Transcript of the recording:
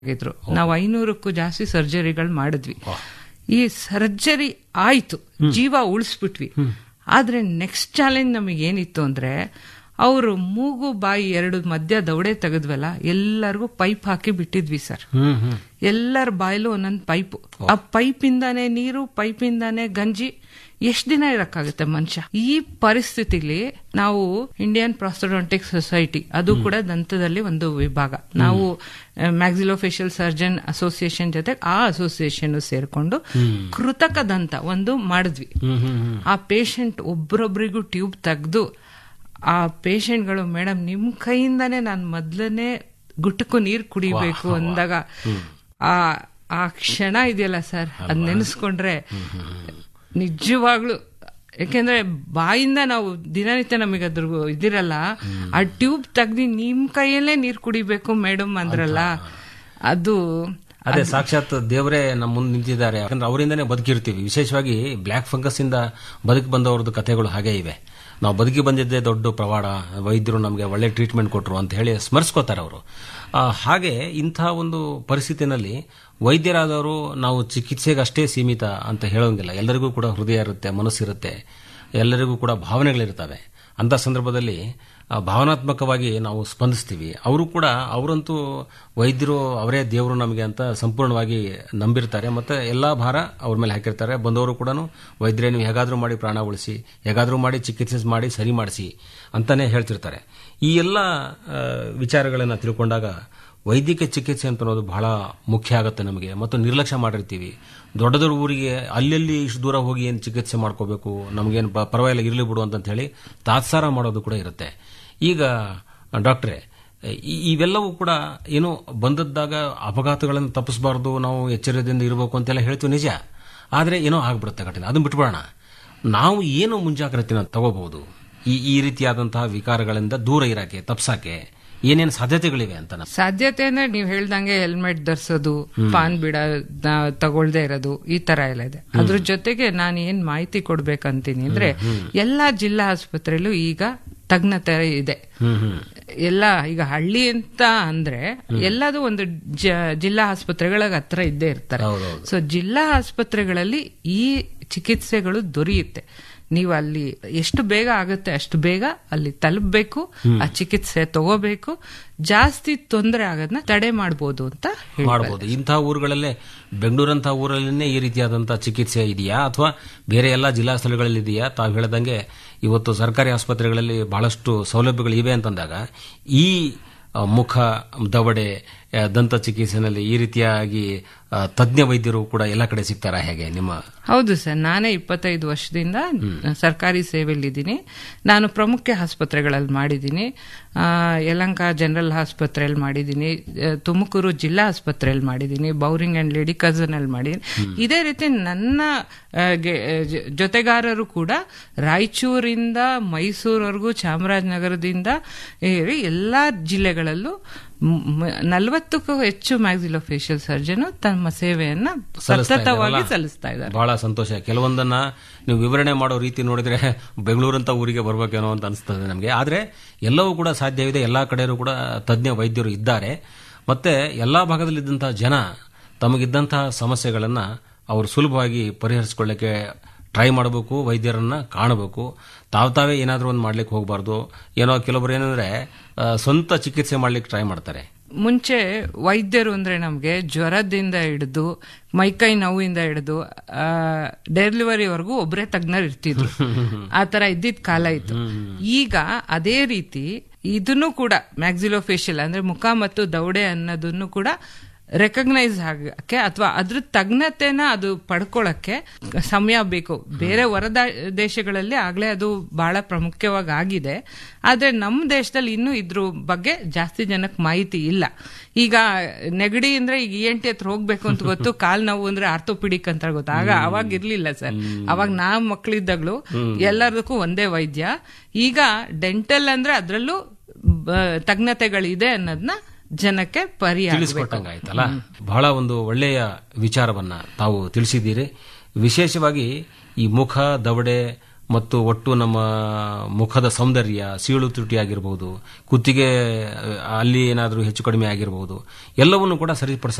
ಆಗಿದ್ರು ನಾವು ಐನೂರಕ್ಕೂ ಜಾಸ್ತಿ ಸರ್ಜರಿಗಳು ಮಾಡಿದ್ವಿ ಈ ಸರ್ಜರಿ ಆಯ್ತು ಜೀವ ಉಳಿಸ್ಬಿಟ್ವಿ ಆದ್ರೆ ನೆಕ್ಸ್ಟ್ ಚಾಲೆಂಜ್ ನಮಗೆ ಏನಿತ್ತು ಅಂದ್ರೆ ಅವರು ಮೂಗು ಬಾಯಿ ಎರಡು ಮಧ್ಯ ದವಡೆ ತೆಗೆದ್ವಲ್ಲ ಎಲ್ಲರಿಗೂ ಪೈಪ್ ಹಾಕಿ ಬಿಟ್ಟಿದ್ವಿ ಸರ್ ಹ್ಮ್ ಹ್ಮ್ ಎಲ್ಲರ ಬಾಯಲ್ಲೂ ಒಂದೊಂದು ಪೈಪ್ ಆ ಪೈಪಿಂದಾನೇ ನೀರು ಪೈಪಿಂದಾನೇ ಗಂಜಿ ಎಷ್ಟ್ ದಿನ ಇರಕ್ಕಾಗುತ್ತೆ ಮನುಷ್ಯ ಈ ಪರಿಸ್ಥಿತಿಲಿ ನಾವು ಇಂಡಿಯನ್ ಪ್ರಾಸ್ಟೋಡಾಂಟಿಕ್ ಸೊಸೈಟಿ ಅದು ಕೂಡ ದಂತದಲ್ಲಿ ಒಂದು ವಿಭಾಗ ನಾವು ಮ್ಯಾಕ್ಸಿಲೋಫೇಶಿಯಲ್ ಸರ್ಜನ್ ಅಸೋಸಿಯೇಷನ್ ಜೊತೆ ಆ ಅಸೋಸಿಯೇಷನ್ ಸೇರ್ಕೊಂಡು ಕೃತಕ ದಂತ ಒಂದು ಮಾಡಿದ್ವಿ ಹ್ಮ್ ಹ್ಮ್ ಹ್ಮ್ ಆ ಪೇಷಂಟ್ ಒಬ್ರೊಬ್ರಿಗೂ ಟ್ಯೂಬ್ ತೆಗೆದು ಆ ಪೇಷಂಟ್ಗಳು ಮೇಡಮ್ ನಿಮ್ ಕೈಯಿಂದಾನೇ ನಾನು ಮೊದ್ಲನೇ ಗುಟ್ಟಕ್ಕೂ ನೀರ್ ಕುಡಿಬೇಕು ಅಂದಾಗ ಆ ಆ ಕ್ಷಣ ಇದೆಯಲ್ಲ ಸರ್ ಅದ್ ನೆನೆಸ್ಕೊಂಡ್ರೆ ನಿಜವಾಗ್ಲು ಯಾಕೆಂದ್ರೆ ಬಾಯಿಂದ ನಾವು ದಿನನಿತ್ಯ ನಮಗೆ ಅದ್ರ ಇದಿರಲ್ಲ ಆ ಟ್ಯೂಬ್ ತೆಗ್ದು ನಿಮ್ ಕೈಯಲ್ಲೇ ನೀರ್ ಕುಡಿಬೇಕು ಮೇಡಮ್ ಅಂದ್ರಲ್ಲ ಅದು ಅದೇ ಸಾಕ್ಷಾತ್ ದೇವರೇ ನಮ್ಮ ಮುಂದೆ ನಿಂತಿದ್ದಾರೆ ಯಾಕಂದ್ರೆ ಅವರಿಂದನೇ ಬದುಕಿರ್ತೀವಿ ವಿಶೇಷವಾಗಿ ಬ್ಲ್ಯಾಕ್ ಫಂಗಸ್ ಇಂದ ಬದುಕಿ ಬಂದವ್ರದ್ದು ಕಥೆಗಳು ಹಾಗೆ ಇವೆ ನಾವು ಬದುಕಿ ಬಂದಿದ್ದೇ ದೊಡ್ಡ ಪ್ರವಾಡ ವೈದ್ಯರು ನಮಗೆ ಒಳ್ಳೆ ಟ್ರೀಟ್ಮೆಂಟ್ ಕೊಟ್ಟರು ಅಂತ ಹೇಳಿ ಸ್ಮರಿಸ್ಕೋತಾರೆ ಅವರು ಹಾಗೆ ಇಂಥ ಒಂದು ಪರಿಸ್ಥಿತಿನಲ್ಲಿ ವೈದ್ಯರಾದವರು ನಾವು ಚಿಕಿತ್ಸೆಗೆ ಅಷ್ಟೇ ಸೀಮಿತ ಅಂತ ಹೇಳೋಂಗಿಲ್ಲ ಎಲ್ಲರಿಗೂ ಕೂಡ ಹೃದಯ ಇರುತ್ತೆ ಮನಸ್ಸಿರುತ್ತೆ ಎಲ್ಲರಿಗೂ ಕೂಡ ಭಾವನೆಗಳಿರ್ತವೆ ಅಂತ ಸಂದರ್ಭದಲ್ಲಿ ಆ, ಭಾವನಾತ್ಮಕವಾಗಿ ನಾವು ಸ್ಪಂದಿಸ್ತೀವಿ ಅವರು ಕೂಡ ಅವರಂತೂ ವೈದ್ಯರು ಅವರೇ ದೇವರು ನಮಗೆ ಅಂತ ಸಂಪೂರ್ಣವಾಗಿ ನಂಬಿರ್ತಾರೆ ಮತ್ತೆ ಎಲ್ಲಾ ಭಾರ ಅವ್ರ ಮೇಲೆ ಹಾಕಿರ್ತಾರೆ ಬಂದವರು ಕೂಡ ವೈದ್ಯರೇ ನೀವು ಹೇಗಾದ್ರೂ ಮಾಡಿ ಪ್ರಾಣ ಉಳಿಸಿ ಹೇಗಾದ್ರೂ ಮಾಡಿ ಚಿಕಿತ್ಸೆ ಮಾಡಿ ಸರಿ ಮಾಡಿಸಿ ಅಂತಾನೆ ಹೇಳ್ತಿರ್ತಾರೆ ಈ ಎಲ್ಲ ವಿಚಾರಗಳನ್ನು ತಿಳ್ಕೊಂಡಾಗ ವೈದ್ಯಕೀಯ ಚಿಕಿತ್ಸೆ ಅಂತ ಅನ್ನೋದು ಬಹಳ ಮುಖ್ಯ ಆಗುತ್ತೆ ನಮಗೆ ಮತ್ತು ನಿರ್ಲಕ್ಷ್ಯ ಮಾಡಿರ್ತೀವಿ ದೊಡ್ಡ ದೊಡ್ಡ ಊರಿಗೆ ಅಲ್ಲೆಲ್ಲಿ ಇಷ್ಟು ದೂರ ಹೋಗಿ ಏನು ಚಿಕಿತ್ಸೆ ಮಾಡ್ಕೋಬೇಕು ನಮಗೇನು ಪ- ಪರವಾಗಿಲ್ಲ ಇರಲಿ ಬಿಡು ಅಂತ ಹೇಳಿ ತಾತ್ಸಾರ ಮಾಡೋದು ಕೂಡ ಇರುತ್ತೆ ಈಗ ಡಾಕ್ಟ್ರೆ ಈ- ಇವೆಲ್ಲವೂ ಕೂಡ ಏನು ಬಂದದ್ದಾಗ ಅಪಘಾತಗಳನ್ನು ತಪ್ಪಿಸಬಾರ್ದು ನಾವು ಎಚ್ಚರದಿಂದ ಇರಬೇಕು ಅಂತೆಲ್ಲ ಹೇಳ್ತೀವಿ ನಿಜ ಆದರೆ ಏನೋ ಆಗ್ಬಿಡುತ್ತೆ ಘಟನೆ ಅದನ್ನ ಬಿಟ್ಬಿಡೋಣ ನಾವು ಏನು ಮುಂಜಾಗ್ರತೆನ ತಗೋಬಹುದು ಈ ಈ ರೀತಿಯಾದಂತಹ ವಿಕಾರಗಳಿಂದ ದೂರ ಇರಕ್ಕೆ ತಪ್ಸಕ್ಕೆ ಏನೇನು ಸಾಧ್ಯತೆಗಳಿವೆ ಅಂತ ನಾನು ಸಾಧ್ಯತೆ ಅಂದ್ರೆ ನೀವ್ ಹೇಳ್ದಂಗೆ ಹೆಲ್ಮೆಟ್ ಧರಿಸೋದು ಪಾನ್ ಬಿಡ ತಗೊಳ್ದೇ ಇರೋದು ಈ ತರ ಎಲ್ಲ ಇದೆ ಅದ್ರ ಜೊತೆಗೆ ನಾನು ಏನ್ ಮಾಹಿತಿ ಕೊಡ್ಬೇಕಂತೀನಿ ಅಂದ್ರೆ ಎಲ್ಲಾ ಜಿಲ್ಲಾ ಆಸ್ಪತ್ರೆಯಲ್ಲೂ ಈಗ ತಜ್ಞತೆ ಇದೆ ಹ್ಮ್ ಹ್ಮ್ ಎಲ್ಲ ಈಗ ಹಳ್ಳಿ ಅಂತ ಅಂದ್ರೆ ಎಲ್ಲದೂ ಒಂದು ಜ- ಜಿಲ್ಲಾ ಆಸ್ಪತ್ರೆಗಳ ಹತ್ರ ಇದ್ದೇ ಇರ್ತಾರೆ ಹೌದೌದು. ಸೊ ಜಿಲ್ಲಾ ಆಸ್ಪತ್ರೆಗಳಲ್ಲಿ ಈ ಚಿಕಿತ್ಸೆಗಳು ದೊರೆಯುತ್ತೆ ನೀವು ಅಲ್ಲಿ ಎಷ್ಟು ಬೇಗ ಆಗುತ್ತೆ ಅಷ್ಟು ಬೇಗ ಅಲ್ಲಿ ತಲುಪಬೇಕು ಆ ಚಿಕಿತ್ಸೆ ತಗೋಬೇಕು ಜಾಸ್ತಿ ತೊಂದರೆ ಆಗೋದನ್ನ ತಡೆ ಮಾಡ್ಬೋದು ಅಂತ ಹೇಳ್ಬೋದು. ಮಾಡಬಹುದು ಇಂತಹ ಊರುಗಳಲ್ಲೇ ಬೆಂಗಳೂರಂತಹ ಊರಲ್ಲೇ ಈ ರೀತಿಯಾದಂತಹ ಚಿಕಿತ್ಸೆ ಇದೆಯಾ ಅಥವಾ ಬೇರೆ ಎಲ್ಲ ಜಿಲ್ಲಾ ಸ್ಥಳಗಳಲ್ಲಿ ಇದೆಯಾ ತಾವು ಹೇಳ್ದಂಗೆ ಇವತ್ತು ಸರ್ಕಾರಿ ಆಸ್ಪತ್ರೆಗಳಲ್ಲಿ ಬಹಳಷ್ಟು ಸೌಲಭ್ಯಗಳು ಇವೆ ಅಂತಂದಾಗ ಈ ಆ, ಮುಖ ದವಡೆ ಆ, ದಂತ ಚಿಕಿತ್ಸೆನಲ್ಲಿ ಈ ರೀತಿಯಾಗಿ ಆ, ತಜ್ಞ ವೈದ್ಯರು ಕೂಡ ಎಲ್ಲ ಕಡೆ ಸಿಗ್ತಾರಾ ಹೇಗೆ ನಿಮ್ಮ ಹೌದು ಸರ್ ನಾನೇ ಇಪ್ಪತ್ತೈದು ವರ್ಷದಿಂದ ಸರ್ಕಾರಿ ಸೇವೆಯಲ್ಲಿದ್ದೀನಿ ನಾನು ಪ್ರಮುಖ ಆಸ್ಪತ್ರೆಗಳಲ್ಲಿ ಮಾಡಿದ್ದೀನಿ ಆ, ಯಲಹಂಕ ಜನರಲ್ ಆಸ್ಪತ್ರೆಯಲ್ಲಿ ಮಾಡಿದ್ದೀನಿ ಆ, ತುಮಕೂರು ಜಿಲ್ಲಾ ಆಸ್ಪತ್ರೆಯಲ್ಲಿ ಮಾಡಿದ್ದೀನಿ ಬೌರಿಂಗ್ ಅಂಡ್ ಲೇಡಿ ಕಜನ್ ಅಲ್ಲಿ ಮಾಡಿದ್ದೀನಿ ಇದೇ ರೀತಿ ನನ್ನ ಆ, ಗೆ- ಜ- ಜೊತೆಗಾರರು ಕೂಡ ರಾಯಚೂರಿಂದ ಮೈಸೂರವರೆಗೂ ಚಾಮರಾಜನಗರದಿಂದ ಏರಿ ಎಲ್ಲಾ ಜಿಲ್ಲೆಗಳಲ್ಲೂ ಮ್- ನಲವತ್ತಕ್ಕೂ ಹೆಚ್ಚು ಮ್ಯಾಕ್ಸಿಲೋಫೇಶಿಯಲ್ ಸರ್ಜನ್ ತಮ್ಮ ಸೇವೆಯನ್ನ ಸಲ್ಲಿಸ್ತಾ ಸತತವಾಗಿ ಇದ್ದಾರಲ್ಲ? ಸಲ್ಲಿಸ್ತಾ ಇದ್ದಾರೆ ಬಹಳ ಸಂತೋಷ ಕೆಲವೊಂದನ್ನ ನೀವು ವಿವರಣೆ ಮಾಡೋ ರೀತಿ ನೋಡಿದ್ರೆ ಬೆಂಗಳೂರಂತ ಊರಿಗೆ ಬರ್ಬೇಕೇನೋ ಅಂತ ಅನಿಸ್ತದೆ ನಮಗೆ ಆದ್ರೆ ಎಲ್ಲವೂ ಕೂಡ ಸಾಧ್ಯವಿದೆ ಎಲ್ಲಾ ಕಡೆಯೂ ಕೂಡ ತಜ್ಞ ವೈದ್ಯರು ಇದ್ದಾರೆ ಮತ್ತೆ ಎಲ್ಲಾ ಭಾಗದಲ್ಲಿದ್ದಂತಹ ಜನ ತಮಗಿದ್ದಂತಹ ಸಮಸ್ಯೆಗಳನ್ನ ಅವರು ಸುಲಭವಾಗಿ ಪರಿಹರಿಸಿಕೊಳ್ಳಕ್ಕೆ ಟ್ರೈ ಮಾಡಬೇಕು ವೈದ್ಯರನ್ನ ಕಾಣಬೇಕು ತಾವು ತಾವೇ ಏನಾದರೂ ಒಂದು ಮಾಡ್ಲಿಕ್ಕೆ ಹೋಗಬಾರ್ದು ಏನೋ ಕೆಲವೊಬ್ರು ಏನಂದ್ರೆ ಆ, ಸ್ವಂತ ಚಿಕಿತ್ಸೆ ಮಾಡ್ಲಿಕ್ಕೆ ಟ್ರೈ ಮಾಡ್ತಾರೆ ಮುಂಚೆ ವೈದ್ಯರು ಅಂದ್ರೆ ನಮ್ಗೆ ಜ್ವರದಿಂದ ಹಿಡಿದು ಮೈಕೈ ನೋವಿಂದ ಹಿಡಿದು ಡೆಲಿವರಿವರೆಗೂ ಒಬ್ಬರೇ ತಜ್ಞರು ಇರ್ತಿದ್ರು ಆ ತರ ಇದ್ದಿದ್ ಕಾಲ ಇತ್ತು ಈಗ ಅದೇ ರೀತಿ ಇದನ್ನು ಕೂಡ ಮ್ಯಾಕ್ಸಿಲೋಫೇಶಿಯಲ್ ಅಂದ್ರೆ ಮುಖ ಮತ್ತು ದೌಡೆ ಅನ್ನೋದನ್ನು ಕೂಡ ರೆಕಗ್ನೈಸ್ ಆಗಕ್ಕೆ ಅಥವಾ ಅದ್ರ ತಜ್ಞತೆನ ಅದು ಪಡ್ಕೊಳಕ್ಕೆ ಸಮಯ ಬೇಕು ಬೇರೆ ಹೊರ ದೇಶಗಳಲ್ಲಿ ಆಗ್ಲೇ ಅದು ಬಹಳ ಪ್ರಾಮುಖ್ಯವಾಗಿ ಆಗಿದೆ ಆದ್ರೆ ನಮ್ಮ ದೇಶದಲ್ಲಿ ಇನ್ನೂ ಇದ್ರ ಬಗ್ಗೆ ಜಾಸ್ತಿ ಜನಕ್ಕೆ ಮಾಹಿತಿ ಇಲ್ಲ ಈಗ ನೆಗಡಿ ಅಂದ್ರೆ ಈಗ ಇ ಎನ್ ಟಿ ಹತ್ರ ಹೋಗ್ಬೇಕು ಅಂತ ಗೊತ್ತು ಕಾಲ್ ನೋವು ಅಂದ್ರೆ ಆರ್ಥೋಪಿಡಿಕ್ ಅಂತ ಗೊತ್ತು ಆಗ ಅವಾಗ ಇರ್ಲಿಲ್ಲ ಸರ್ ಅವಾಗ ನಾವ್ ಮಕ್ಳಿದ್ದಾಗ್ಲು ಎಲ್ಲದಕ್ಕೂ ಒಂದೇ ವೈದ್ಯ ಈಗ ಡೆಂಟಲ್ ಅಂದ್ರೆ ಅದ್ರಲ್ಲೂ ಬ- ತಜ್ಞತೆಗಳಿದೆ ಅನ್ನೋದನ್ನ ಜನಕ್ಕೆ ಪರಿಹಾರ ತಿಳಿಸ್ಕೊಟ್ಟಂಗಾಯ್ತಲ್ಲ ಬಹಳ ಒಂದು ಒಳ್ಳೆಯ ವಿಚಾರವನ್ನ ತಾವು ತಿಳಿಸಿದ್ದೀರಿ ವಿಶೇಷವಾಗಿ ಈ ಮುಖ ದವಡೆ ಮತ್ತು ಒಟ್ಟು ನಮ್ಮ ಮುಖದ ಸೌಂದರ್ಯ ಸೀಳು ತುಟಿ ಆಗಿರಬಹುದು ಕುತ್ತಿಗೆ ಅಲ್ಲಿ ಏನಾದರೂ ಹೆಚ್ಚು ಕಡಿಮೆ ಆಗಿರಬಹುದು ಎಲ್ಲವನ್ನು ಕೂಡ ಸರಿಪಡಿಸ